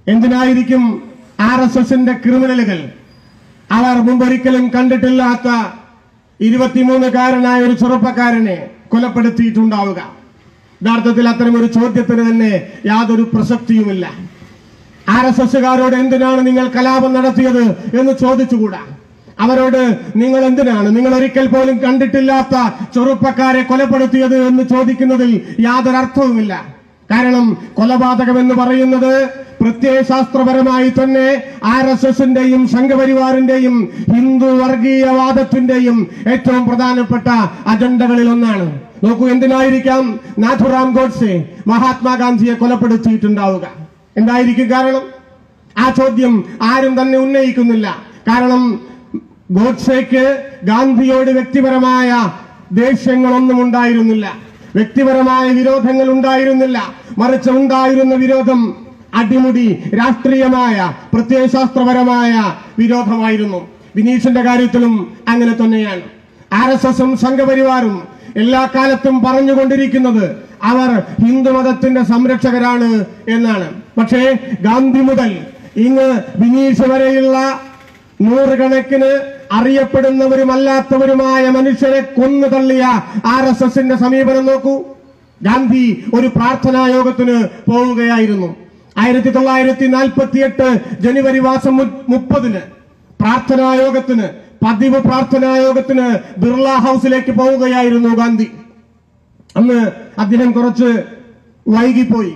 എന്തിനായിരിക്കും R S എസിന്റെ ക്രിമിനലുകൾ അവർ മുമ്പൊരിക്കലും കണ്ടിട്ടില്ലാത്ത ഇരുപത്തിമൂന്നുകാരനായ ഒരു ചെറുപ്പക്കാരനെ കൊലപ്പെടുത്തിയിട്ടുണ്ടാവുക യഥാർത്ഥത്തിൽ അത്തരം ഒരു ചോദ്യത്തിന് തന്നെ യാതൊരു പ്രസക്തിയുമില്ല ആർ എസ് എസുകാരോട് എന്തിനാണ് നിങ്ങൾ കലാപം നടത്തിയത് എന്ന് ചോദിച്ചുകൂടാ അവരോട് നിങ്ങൾ എന്തിനാണ് നിങ്ങൾ ഒരിക്കൽ പോലും കണ്ടിട്ടില്ലാത്ത ചെറുപ്പക്കാരെ കൊലപ്പെടുത്തിയത് എന്ന് ചോദിക്കുന്നതിൽ യാതൊരു അർത്ഥവുമില്ല കാരണം കൊലപാതകം എന്ന് പറയുന്നത് പ്രത്യയശാസ്ത്രപരമായി തന്നെ ആർ എസ് എസിന്റെയും സംഘപരിവാറിന്റെയും ഹിന്ദു വർഗീയവാദത്തിന്റെയും ഏറ്റവും പ്രധാനപ്പെട്ട അജണ്ടകളിൽ ഒന്നാണ് നോക്കൂ എന്തിനായിരിക്കാം നാഥുറാം ഗോഡ്സെ മഹാത്മാഗാന്ധിയെ കൊലപ്പെടുത്തിയിട്ടുണ്ടാവുക എന്തായിരിക്കും കാരണം ആ ചോദ്യം ആരും തന്നെ ഉന്നയിക്കുന്നില്ല കാരണം ഗോഡ്സേക്ക് ഗാന്ധിയോട് വ്യക്തിപരമായ ദേഷ്യങ്ങളൊന്നും ഉണ്ടായിരുന്നില്ല വ്യക്തിപരമായ വിരോധങ്ങൾ ഉണ്ടായിരുന്നില്ല മറിച്ച് ഉണ്ടായിരുന്ന വിരോധം അടിമുടി രാഷ്ട്രീയമായ പ്രത്യയശാസ്ത്രപരമായ വിരോധമായിരുന്നു വിനീഷിന്റെ കാര്യത്തിലും അങ്ങനെ തന്നെയാണ് ആർ എസ് എസും സംഘപരിവാറും എല്ലാ കാലത്തും പറഞ്ഞുകൊണ്ടിരിക്കുന്നത് അവർ ഹിന്ദുമതത്തിന്റെ സംരക്ഷകരാണ് എന്നാണ് പക്ഷേ ഗാന്ധി മുതൽ ഇങ്ങ് വിനീഷ് വരെയുള്ള നൂറുകണക്കിന് അറിയപ്പെടുന്നവരുമല്ലാത്തവരുമായ മനുഷ്യരെ കൊന്നു തള്ളിയ ആർ എസ് എസിന്റെ സമീപനം നോക്കൂ ഗാന്ധി ഒരു പ്രാർത്ഥനാ യോഗത്തിന് പോവുകയായിരുന്നു ആയിരത്തി തൊള്ളായിരത്തി നാൽപ്പത്തി എട്ട് ജനുവരി മാസം മു- മുപ്പതിന് പ്രാർത്ഥനാ യോഗത്തിന് പതിവ് പ്രാർത്ഥനാ യോഗത്തിന് ബിർള ഹൗസിലേക്ക് പോവുകയായിരുന്നു ഗാന്ധി അന്ന് അദ്ദേഹം കുറച്ച് വൈകിപ്പോയി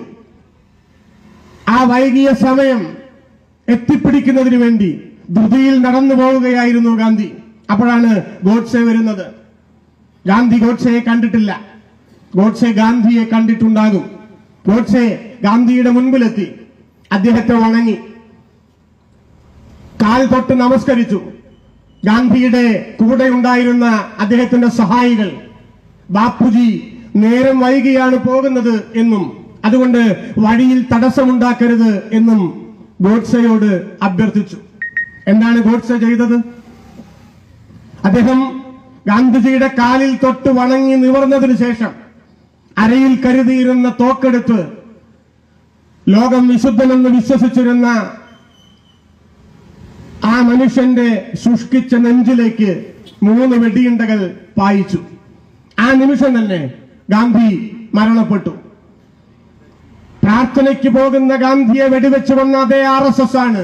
ആ വൈകിയ സമയം എത്തിപ്പിടിക്കുന്നതിന് വേണ്ടി ധൃതിയിൽ നടന്നു പോവുകയായിരുന്നു ഗാന്ധി അപ്പോഴാണ് ഗോഡ്സെ വരുന്നത് ഗാന്ധി ഗോഡ്സെയെ കണ്ടിട്ടില്ല ഗോഡ്സെ ഗാന്ധിയെ കണ്ടിട്ടുണ്ടാകും ഗോഡ്സെ ഗാന്ധിയുടെ മുൻപിലെത്തി അദ്ദേഹത്തെ വണങ്ങി കാൽ തൊട്ട് നമസ്കരിച്ചു ഗാന്ധിയുടെ കൂടെ ഉണ്ടായിരുന്ന അദ്ദേഹത്തിന്റെ സഹായികൾ ബാപ്പുജി നേരം വൈകിയാണ് പോകുന്നത് എന്നും അതുകൊണ്ട് വഴിയിൽ തടസ്സമുണ്ടാക്കരുത് എന്നും ഗോഡ്സെയോട് അഭ്യർത്ഥിച്ചു എന്താണ് ഗോഡ്സെ ചെയ്തത് അദ്ദേഹം ഗാന്ധിജിയുടെ കാലിൽ തൊട്ട് വണങ്ങി നിവർന്നതിന് ശേഷം അരയിൽ കരുതിയിരുന്ന തോക്കെടുത്ത് ലോകം വിശുദ്ധനെന്ന് വിശ്വസിച്ചിരുന്ന ആ മനുഷ്യന്റെ ശുഷ്കിച്ച നെഞ്ചിലേക്ക് മൂന്ന് വെടിയുണ്ടകൾ പായിച്ചു ആ നിമിഷം തന്നെ ഗാന്ധി മരണപ്പെട്ടു പ്രാർത്ഥനയ്ക്ക് പോകുന്ന ഗാന്ധിയെ വെടിവെച്ച് കൊന്ന അതേ ആർ എസ് എസ് ആണ്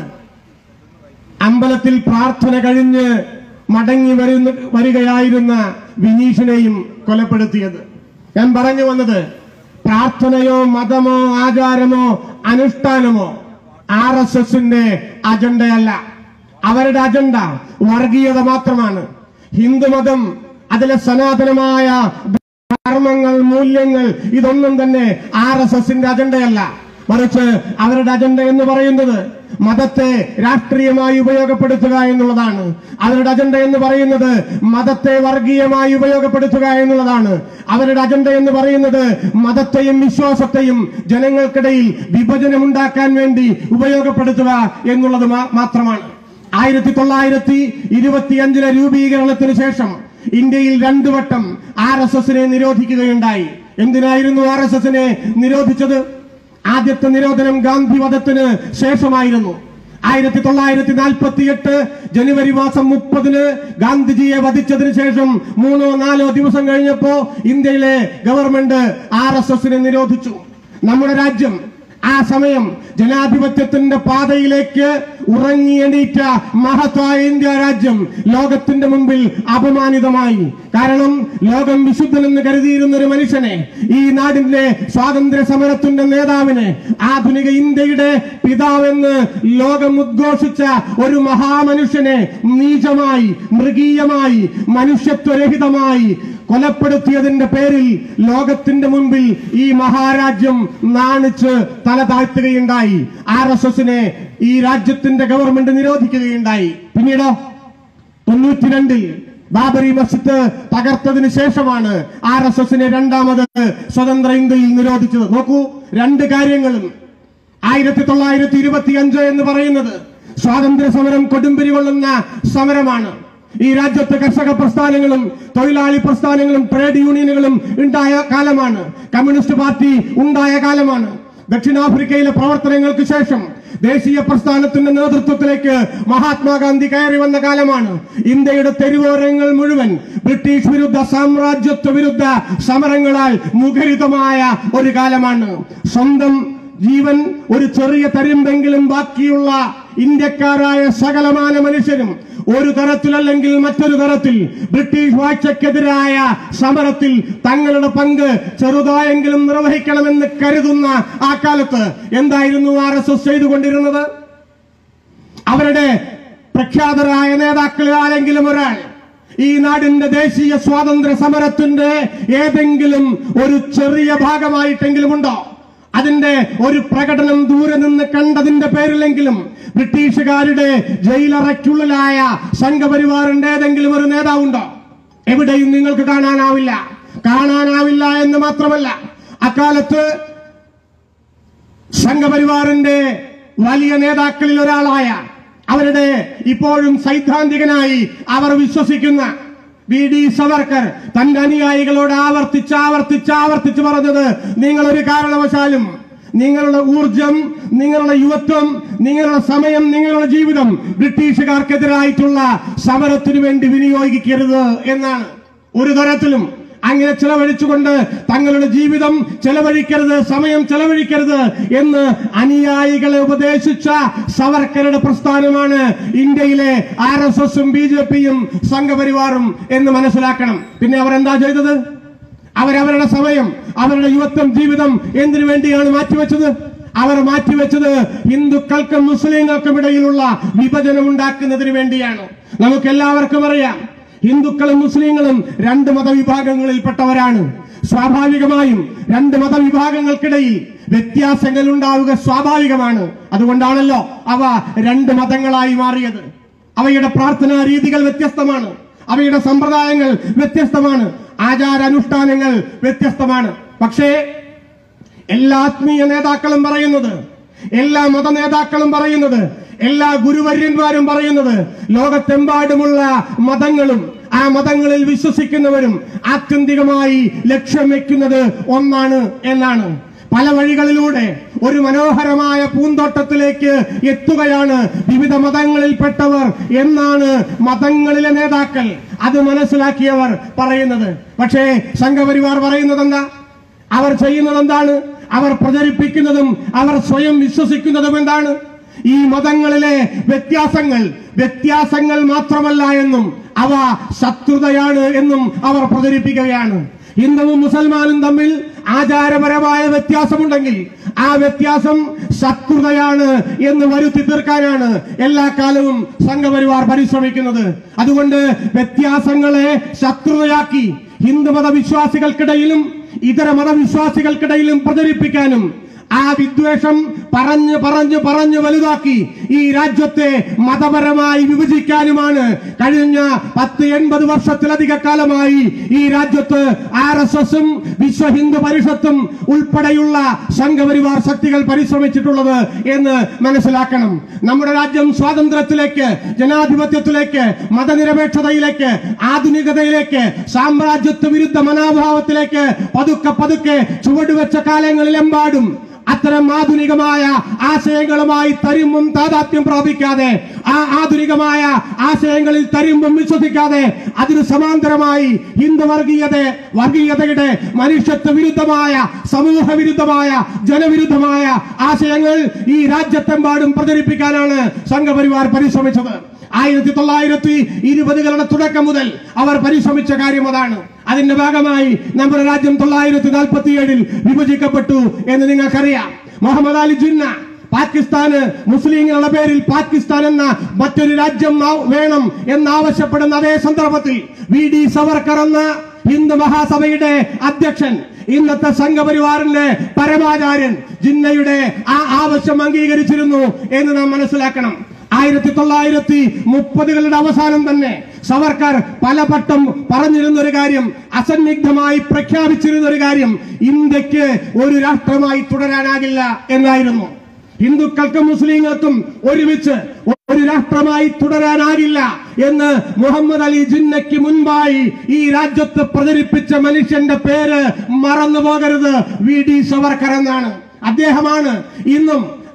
അമ്പലത്തിൽ പ്രാർത്ഥന കഴിഞ്ഞ് മടങ്ങി വരുന്ന വരികയായിരുന്ന വിനീഷിനെയും കൊലപ്പെടുത്തിയത് ഞാൻ പറഞ്ഞു വന്നത് പ്രാർത്ഥനയോ മതമോ ആചാരമോ അനുഷ്ഠാനമോ ആർ എസ് എസിന്റെ അജണ്ടയല്ല അവരുടെ അജണ്ട വർഗീയത മാത്രമാണ് ഹിന്ദുമതം അതിലെ സനാതനമായ ധർമ്മങ്ങൾ മൂല്യങ്ങൾ ഇതൊന്നും തന്നെ ആർ എസ് എസിന്റെ അജണ്ടയല്ല മറിച്ച് അവരുടെ അജണ്ട എന്ന് പറയുന്നത് മതത്തെ രാഷ്ട്രീയമായി ഉപയോഗപ്പെടുത്തുക എന്നുള്ളതാണ് അവരുടെ അജണ്ട എന്ന് പറയുന്നത് മതത്തെ വർഗീയമായി ഉപയോഗപ്പെടുത്തുക എന്നുള്ളതാണ് അവരുടെ അജണ്ട എന്ന് പറയുന്നത് മതത്തെയും വിശ്വാസത്തെയും ജനങ്ങൾക്കിടയിൽ വിഭജനമുണ്ടാക്കാൻ വേണ്ടി ഉപയോഗപ്പെടുത്തുക എന്നുള്ളത് മാ- മാത്രമാണ് ആയിരത്തി തൊള്ളായിരത്തി ഇരുപത്തിയഞ്ചിലെ രൂപീകരണത്തിന് ശേഷം ഇന്ത്യയിൽ രണ്ടു വട്ടം ആർ എസ് എസിനെ നിരോധിക്കുകയുണ്ടായി എന്തിനായിരുന്നു ആർ എസ് എസിനെ നിരോധിച്ചത് ആദ്യത്തെ നിരോധനം ഗാന്ധി വധത്തിന് ശേഷമായിരുന്നു ആയിരത്തി തൊള്ളായിരത്തി നാൽപ്പത്തി എട്ട് ജനുവരി മാസം മുപ്പതിന് ഗാന്ധിജിയെ വധിച്ചതിന് ശേഷം മൂന്നോ നാലോ ദിവസം കഴിഞ്ഞപ്പോ ഇന്ത്യയിലെ ഗവൺമെന്റ് ആർ എസ് എസിനെ നിരോധിച്ചു നമ്മുടെ രാജ്യം ആ സമയം ജനാധിപത്യത്തിന്റെ പാതയിലേക്ക് ഉറങ്ങി എണീറ്റ മഹത്തായ ഇന്ത്യ രാജ്യം ലോകത്തിന്റെ മുമ്പിൽ അപമാനിതമായി കാരണം ലോകം വിശുദ്ധനെന്ന് കരുതിയിരുന്ന ഒരു മനുഷ്യനെ ഈ നാടിന്റെ സ്വാതന്ത്ര്യ സമരത്തിന്റെ നേതാവിനെ ആധുനിക ഇന്ത്യയുടെ പിതാവെന്ന് ലോകം ഉദ്ഘോഷിച്ച ഒരു മഹാമനുഷ്യനെ നീചമായി മൃഗീയമായി മനുഷ്യത്വരഹിതമായി കൊലപ്പെടുത്തിയതിന്റെ പേരിൽ ലോകത്തിന്റെ മുൻപിൽ ഈ മഹാരാജ്യം നാണിച്ച് തല താഴ്ത്തുകയുണ്ടായി ആർ എസ് എസിനെ ഈ രാജ്യത്തിന്റെ ഗവൺമെന്റ് നിരോധിക്കുകയുണ്ടായി പിന്നീടോ തൊണ്ണൂറ്റിരണ്ടിൽ ബാബറി മസ്ജിദ് തകർത്തതിന് ശേഷമാണ് ആർ എസ് എസിനെ രണ്ടാമത് സ്വതന്ത്ര ഇന്ത്യയിൽ നിരോധിച്ചത് നോക്കൂ രണ്ട് കാര്യങ്ങളും ആയിരത്തി തൊള്ളായിരത്തി ഇരുപത്തി അഞ്ച് എന്ന് പറയുന്നത് സ്വാതന്ത്ര്യ സമരം കൊടുമ്പിരി കൊള്ളുന്ന സമരമാണ് ഈ രാജ്യത്ത് കർഷക പ്രസ്ഥാനങ്ങളും തൊഴിലാളി പ്രസ്ഥാനങ്ങളും ട്രേഡ് യൂണിയനുകളും ഉണ്ടായ കാലമാണ് കമ്മ്യൂണിസ്റ്റ് പാർട്ടി ഉണ്ടായ കാലമാണ് ദക്ഷിണാഫ്രിക്കയിലെ പ്രവർത്തനങ്ങൾക്ക് ശേഷം ദേശീയ പ്രസ്ഥാനത്തിന്റെ നേതൃത്വത്തിലേക്ക് മഹാത്മാഗാന്ധി കയറി വന്ന കാലമാണ് ഇന്ത്യയുടെ തെരുവോരങ്ങൾ മുഴുവൻ ബ്രിട്ടീഷ് വിരുദ്ധ സാമ്രാജ്യത്വ വിരുദ്ധ സമരങ്ങളാൽ മുഖരിതമായ ഒരു കാലമാണ് സ്വന്തം ജീവൻ ഒരു ചെറിയ തരിമ്പെങ്കിലും ബാക്കിയുള്ള ഇന്ത്യക്കാരായ സകലമാന മനുഷ്യരും ഒരു തരത്തിലല്ലെങ്കിൽ മറ്റൊരു തരത്തിൽ ബ്രിട്ടീഷ് വാഴ്ചക്കെതിരായ സമരത്തിൽ തങ്ങളുടെ പങ്ക് ചെറുതായെങ്കിലും നിർവഹിക്കണമെന്ന് കരുതുന്ന ആ കാലത്ത് എന്തായിരുന്നു ആർ എസ് എസ് ചെയ്തുകൊണ്ടിരുന്നത് അവരുടെ പ്രഖ്യാതരായ നേതാക്കളിൽ ആരെങ്കിലും ഒരാൾ ഈ നാടിന്റെ ദേശീയ സ്വാതന്ത്ര്യ സമരത്തിന്റെ ഏതെങ്കിലും ഒരു ചെറിയ ഭാഗമായിട്ടെങ്കിലും ഉണ്ടോ അതിന്റെ ഒരു പ്രകടനം ദൂരെ നിന്ന് കണ്ടതിന്റെ പേരിലെങ്കിലും ബ്രിട്ടീഷുകാരുടെ ജയിലറയ്ക്കുള്ളിലായ സംഘപരിവാറിന്റെ ഏതെങ്കിലും ഒരു നേതാവുണ്ടോ എവിടെയും നിങ്ങൾക്ക് കാണാനാവില്ല കാണാനാവില്ല എന്ന് മാത്രമല്ല അക്കാലത്ത് സംഘപരിവാറിന്റെ വലിയ നേതാക്കളിൽ ഒരാളായ അവരുടെ ഇപ്പോഴും സൈദ്ധാന്തികനായി അവർ വിശ്വസിക്കുന്ന വി ഡി സവർക്കർ തന്റെ അനുയായികളോട് ആവർത്തിച്ച് ആവർത്തിച്ച് ആവർത്തിച്ച് പറഞ്ഞത് നിങ്ങളൊരു കാരണവശാലും നിങ്ങളുടെ ഊർജം നിങ്ങളുടെ യുവത്വം നിങ്ങളുടെ സമയം നിങ്ങളുടെ ജീവിതം ബ്രിട്ടീഷുകാർക്കെതിരായിട്ടുള്ള സമരത്തിനു വേണ്ടി വിനിയോഗിക്കരുത് എന്നാണ് ഒരു തരത്തിലും അങ്ങനെ ചെലവഴിച്ചുകൊണ്ട് തങ്ങളുടെ ജീവിതം ചെലവഴിക്കരുത് സമയം ചെലവഴിക്കരുത് എന്ന് അനുയായികളെ ഉപദേശിച്ച സവർക്കറുടെ പ്രസ്ഥാനമാണ് ഇന്ത്യയിലെ ആർ എസ് എസും ബി ജെ പിയും സംഘപരിവാറും എന്ന് മനസ്സിലാക്കണം പിന്നെ അവർ എന്താ ചെയ്തത് അവരവരുടെ സമയം അവരുടെ യുവത്വം ജീവിതം എന്തിനു വേണ്ടിയാണ് മാറ്റിവെച്ചത് അവർ മാറ്റിവെച്ചത് ഹിന്ദുക്കൾക്കും മുസ്ലിങ്ങൾക്കും ഇടയിലുള്ള വിഭജനം ഉണ്ടാക്കുന്നതിന് വേണ്ടിയാണ് നമുക്ക് എല്ലാവർക്കും അറിയാം ഹിന്ദുക്കളും മുസ്ലിങ്ങളും രണ്ട് മതവിഭാഗങ്ങളിൽപ്പെട്ടവരാണ് സ്വാഭാവികമായും രണ്ട് മതവിഭാഗങ്ങൾക്കിടയിൽ വ്യത്യാസങ്ങൾ ഉണ്ടാവുക സ്വാഭാവികമാണ് അതുകൊണ്ടാണല്ലോ അവ രണ്ട് മതങ്ങളായി മാറിയത് അവയുടെ പ്രാർത്ഥനാ രീതികൾ വ്യത്യസ്തമാണ് അവയുടെ സമ്പ്രദായങ്ങൾ വ്യത്യസ്തമാണ് ആചാരാനുഷ്ഠാനങ്ങൾ വ്യത്യസ്തമാണ് പക്ഷേ എല്ലാ ആത്മീയ നേതാക്കളും പറയുന്നത് എല്ലാ മത നേതാക്കളും പറയുന്നത് എല്ലാ ഗുരുവര്യന്മാരും പറയുന്നത് ലോകത്തെമ്പാടുമുള്ള മതങ്ങളും ആ മതങ്ങളിൽ വിശ്വസിക്കുന്നവരും ആത്യന്തികമായി ലക്ഷ്യം വെക്കുന്നത് ഒന്നാണ് എന്നാണ് പല വഴികളിലൂടെ ഒരു മനോഹരമായ പൂന്തോട്ടത്തിലേക്ക് എത്തുകയാണ് വിവിധ മതങ്ങളിൽപ്പെട്ടവർ എന്നാണ് മതങ്ങളിലെ നേതാക്കൾ അത് മനസ്സിലാക്കിയവർ പറയുന്നത് പക്ഷേ സംഘപരിവാർ പറയുന്നത് എന്താ അവർ ചെയ്യുന്നത് എന്താണ് അവർ പ്രചരിപ്പിക്കുന്നതും അവർ സ്വയം വിശ്വസിക്കുന്നതും എന്താണ് ഈ മതങ്ങളിലെ വ്യത്യാസങ്ങൾ വ്യത്യാസങ്ങൾ മാത്രമല്ല എന്നും അവ ശത്രുതയാണ് എന്നും അവർ പ്രചരിപ്പിക്കുകയാണ് ഹിന്ദുവും മുസൽമാനും തമ്മിൽ ആചാരപരമായ വ്യത്യാസമുണ്ടെങ്കിൽ ആ വ്യത്യാസം ശത്രുതയാണ് എന്ന് വരുത്തി തീർക്കാനാണ് എല്ലാ കാലവും സംഘപരിവാർ പരിശ്രമിക്കുന്നത് അതുകൊണ്ട് വ്യത്യാസങ്ങളെ ശത്രുതയാക്കി ഹിന്ദുമത വിശ്വാസികൾക്കിടയിലും ഇതര മതവിശ്വാസികൾക്കിടയിലും പ്രചരിപ്പിക്കാനും ആ വിദ്വേഷം പറഞ്ഞു പറഞ്ഞു പറഞ്ഞു വലുതാക്കി ഈ രാജ്യത്തെ മതപരമായി വിഭജിക്കാനുമാണ് കഴിഞ്ഞ പത്ത് എൺപത് വർഷത്തിലധിക കാലമായി ഈ രാജ്യത്ത് ആർ എസ് എസും വിശ്വ ഹിന്ദു പരിഷത്തും ഉൾപ്പെടെയുള്ള സംഘപരിവാർ ശക്തികൾ പരിശ്രമിച്ചിട്ടുള്ളത് എന്ന് മനസ്സിലാക്കണം നമ്മുടെ രാജ്യം സ്വാതന്ത്ര്യത്തിലേക്ക് ജനാധിപത്യത്തിലേക്ക് മതനിരപേക്ഷതയിലേക്ക് ആധുനികതയിലേക്ക് സാമ്രാജ്യത്വ വിരുദ്ധ മനോഭാവത്തിലേക്ക് പതുക്കെ പതുക്കെ ചുവടുവെച്ച കാലങ്ങളിലെമ്പാടും അത്തരം ആധുനികമായ ആശയങ്ങളുമായി തരുമ്പും താതാത്മ്യം പ്രാപിക്കാതെ ആ ആധുനികമായ ആശയങ്ങളിൽ തരുമ്പും വിശ്വസിക്കാതെ അതിന് സമാന്തരമായി ഹിന്ദു വർഗീയത വർഗീയതയുടെ മനുഷ്യത്വ വിരുദ്ധമായ സമൂഹ വിരുദ്ധമായ ജനവിരുദ്ധമായ ആശയങ്ങൾ ഈ രാജ്യത്തെമ്പാടും പ്രചരിപ്പിക്കാനാണ് സംഘപരിവാർ പരിശ്രമിച്ചത് ആയിരത്തി തൊള്ളായിരത്തി ഇരുപതുകളുടെ തുടക്കം മുതൽ അവർ പരിശ്രമിച്ച കാര്യം അതാണ് അതിന്റെ ഭാഗമായി നമ്മുടെ രാജ്യം തൊള്ളായിരത്തി നാൽപ്പത്തി ഏഴിൽ വിഭജിക്കപ്പെട്ടു എന്ന് നിങ്ങൾക്കറിയാം മുഹമ്മദ് അലി ജിന്ന പാകിസ്ഥാന് മുസ്ലിങ്ങളുടെ പേരിൽ പാകിസ്ഥാൻ എന്ന മറ്റൊരു രാജ്യം ആ- വേണം എന്നാവശ്യപ്പെടുന്ന അതേ സന്ദർഭത്തിൽ വി ഡി സവർക്കർ എന്ന ഹിന്ദു മഹാസഭയുടെ അധ്യക്ഷൻ ഇന്നത്തെ സംഘപരിവാറിന്റെ പരമാചാര്യൻ ജിന്നയുടെ ആ ആവശ്യം അംഗീകരിച്ചിരുന്നു എന്ന് നാം മനസ്സിലാക്കണം ആയിരത്തി തൊള്ളായിരത്തി മുപ്പതുകളുടെ അവസാനം തന്നെ സവർക്കർ പലവട്ടം പറഞ്ഞിരുന്ന ഒരു കാര്യം അസന്നിഗ്ധമായി പ്രഖ്യാപിച്ചിരുന്ന ഒരു കാര്യം ഇന്ത്യക്ക് ഒരു രാഷ്ട്രമായി തുടരാനാകില്ല എന്നായിരുന്നു ഹിന്ദുക്കൾക്കും മുസ്ലിങ്ങൾക്കും ഒരുമിച്ച് ഒരു രാഷ്ട്രമായി തുടരാനാകില്ല എന്ന് മുഹമ്മദ് അലി ജിന്നയ്ക്ക് മുൻപായി ഈ രാജ്യത്ത് പ്രചരിപ്പിച്ച മനുഷ്യന്റെ പേര് മറന്നു പോകരുത് വി ഡി സവർക്കർ എന്നാണ് അദ്ദേഹമാണ് ഇന്നും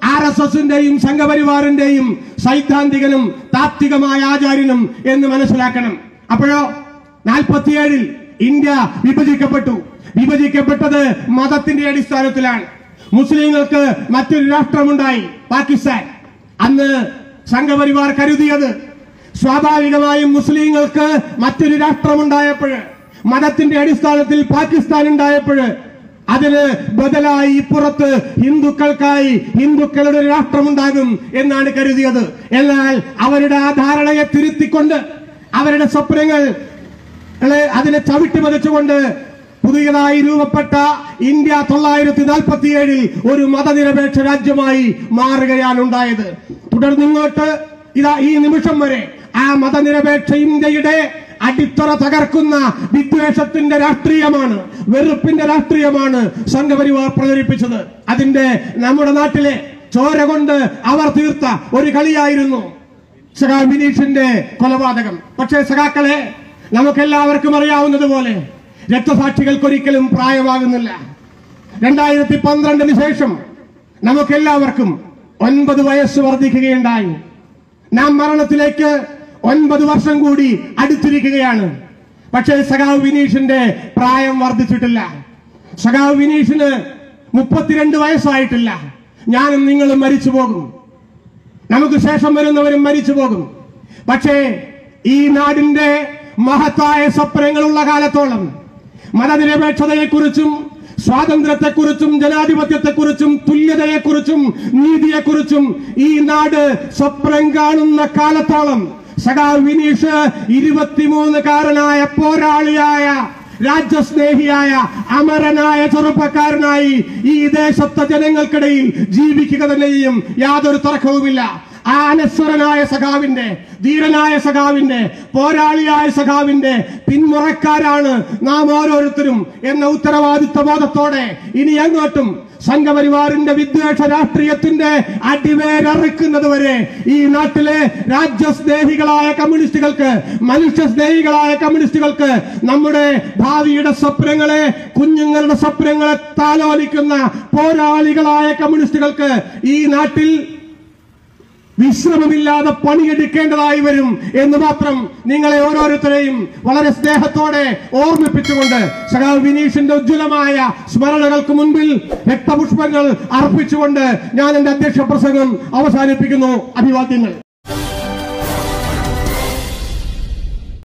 ആർ എസ് എസിന്റെയും സംഘപരിവാറിന്റെയും സൈദ്ധാന്തികനും താത്വികമായ ആചാര്യനും എന്ന് മനസ്സിലാക്കണം അപ്പോഴോ നാൽപ്പത്തിയേഴിൽ ഇന്ത്യ വിഭജിക്കപ്പെട്ടു വിഭജിക്കപ്പെട്ടത് മതത്തിന്റെ അടിസ്ഥാനത്തിലാണ് മുസ്ലിങ്ങൾക്ക് മറ്റൊരു രാഷ്ട്രമുണ്ടായി പാകിസ്ഥാൻ അന്ന് സംഘപരിവാർ കരുതിയത് സ്വാഭാവികമായും മുസ്ലിങ്ങൾക്ക് മറ്റൊരു രാഷ്ട്രമുണ്ടായപ്പോൾ മതത്തിന്റെ അടിസ്ഥാനത്തിൽ പാകിസ്ഥാൻ ഉണ്ടായപ്പോൾ അതിന് ബദലായി ഇപ്പുറത്ത് ഹിന്ദുക്കൾക്കായി ഹിന്ദുക്കളുടെ ഒരു രാഷ്ട്രമുണ്ടാകും എന്നാണ് കരുതിയത് എന്നാൽ അവരുടെ ആ ധാരണയെ തിരുത്തിക്കൊണ്ട് അവരുടെ സ്വപ്നങ്ങൾ ളെ അതിനെ ചവിട്ടി മതിച്ചുകൊണ്ട് പുതിയതായി രൂപപ്പെട്ട ഇന്ത്യ തൊള്ളായിരത്തി നാൽപ്പത്തിയേഴിൽ ഒരു മതനിരപേക്ഷ രാജ്യമായി മാറുകയാണ് ഉണ്ടായത് തുടർന്ന് ഇങ്ങോട്ട് ഇതാ ഈ നിമിഷം വരെ ആ മതനിരപേക്ഷ ഇന്ത്യയുടെ അടിത്തറ തകർക്കുന്ന വിദ്വേഷത്തിന്റെ രാഷ്ട്രീയമാണ് വെറുപ്പിന്റെ രാഷ്ട്രീയമാണ് സംഘപരിവാർ പ്രചരിപ്പിച്ചത് അതിന്റെ നമ്മുടെ നാട്ടിലെ ചോര കൊണ്ട് അവർ തീർത്ത ഒരു കളിയായിരുന്നു സഖാ ബിനീഷിന്റെ കൊലപാതകം പക്ഷേ സഖാക്കളെ നമുക്കെല്ലാവർക്കും അറിയാവുന്നതുപോലെ രക്തസാക്ഷികൾക്കൊരിക്കലും പ്രായമാകുന്നില്ല രണ്ടായിരത്തി പന്ത്രണ്ടിന് ശേഷം നമുക്കെല്ലാവർക്കും ഒൻപത് വയസ്സ് വർദ്ധിക്കുകയുണ്ടായി നാം മരണത്തിലേക്ക് ഒൻപത് വർഷം കൂടി അടുത്തിരിക്കുകയാണ് പക്ഷേ സഖാവ് വിനീഷിന്റെ പ്രായം വർദ്ധിച്ചിട്ടില്ല സഖാവ് വിനീഷിന് മുപ്പത്തിരണ്ട് വയസ്സായിട്ടില്ല ഞാനും നിങ്ങളും മരിച്ചു പോകും നമുക്ക് ശേഷം വരുന്നവരും മരിച്ചു പോകും പക്ഷേ ഈ നാടിന്റെ മഹത്തായ സ്വപ്നങ്ങളുള്ള കാലത്തോളം മതനിരപേക്ഷതയെക്കുറിച്ചും സ്വാതന്ത്ര്യത്തെക്കുറിച്ചും ജനാധിപത്യത്തെക്കുറിച്ചും തുല്യതയെക്കുറിച്ചും നീതിയെക്കുറിച്ചും ഈ നാട് സ്വപ്നം കാണുന്ന കാലത്തോളം സഖാ വിനീഷ് ഇരുപത്തിമൂന്നുകാരനായ പോരാളിയായ രാജ്യസ്നേഹിയായ അമരനായ ചെറുപ്പക്കാരനായി ഈ ദേശത്തെ ജനങ്ങൾക്കിടയിൽ ജീവിക്കുക തന്നെ ചെയ്യും യാതൊരു തർക്കവുമില്ല ആ അനശ്വരനായ സഖാവിന്റെ ധീരനായ സഖാവിന്റെ പോരാളിയായ സഖാവിന്റെ പിന്മുറക്കാരാണ് നാം ഓരോരുത്തരും എന്ന ഉത്തരവാദിത്വ ബോധത്തോടെ ഇനി അങ്ങോട്ടും സംഘപരിവാറിന്റെ വിദ്വേഷ രാഷ്ട്രീയത്തിന്റെ അടിവേരറുക്കുന്നത് വരെ ഈ നാട്ടിലെ രാജ്യസ്നേഹികളായ കമ്മ്യൂണിസ്റ്റുകൾക്ക് മനുഷ്യസ്നേഹികളായ കമ്മ്യൂണിസ്റ്റുകൾക്ക് നമ്മുടെ ഭാവിയുടെ സ്വപ്നങ്ങളെ കുഞ്ഞുങ്ങളുടെ സ്വപ്നങ്ങളെ താലോലിക്കുന്ന പോരാളികളായ കമ്മ്യൂണിസ്റ്റുകൾക്ക് ഈ നാട്ടിൽ വിശ്രമമില്ലാതെ പണിയെടുക്കേണ്ടതായി വരും എന്ന് മാത്രം നിങ്ങളെ ഓരോരുത്തരെയും വളരെ സ്നേഹത്തോടെ ഓർമ്മിപ്പിച്ചുകൊണ്ട് സഖാവ് വിനീഷിന്റെ ഉജ്ജ്വലമായ സ്മരണകൾക്ക് മുൻപിൽ രക്തപുഷ്പങ്ങൾ അർപ്പിച്ചുകൊണ്ട് ഞാൻ എന്റെ അധ്യക്ഷ പ്രസംഗം അവസാനിപ്പിക്കുന്നു അഭിവാദ്യങ്ങൾ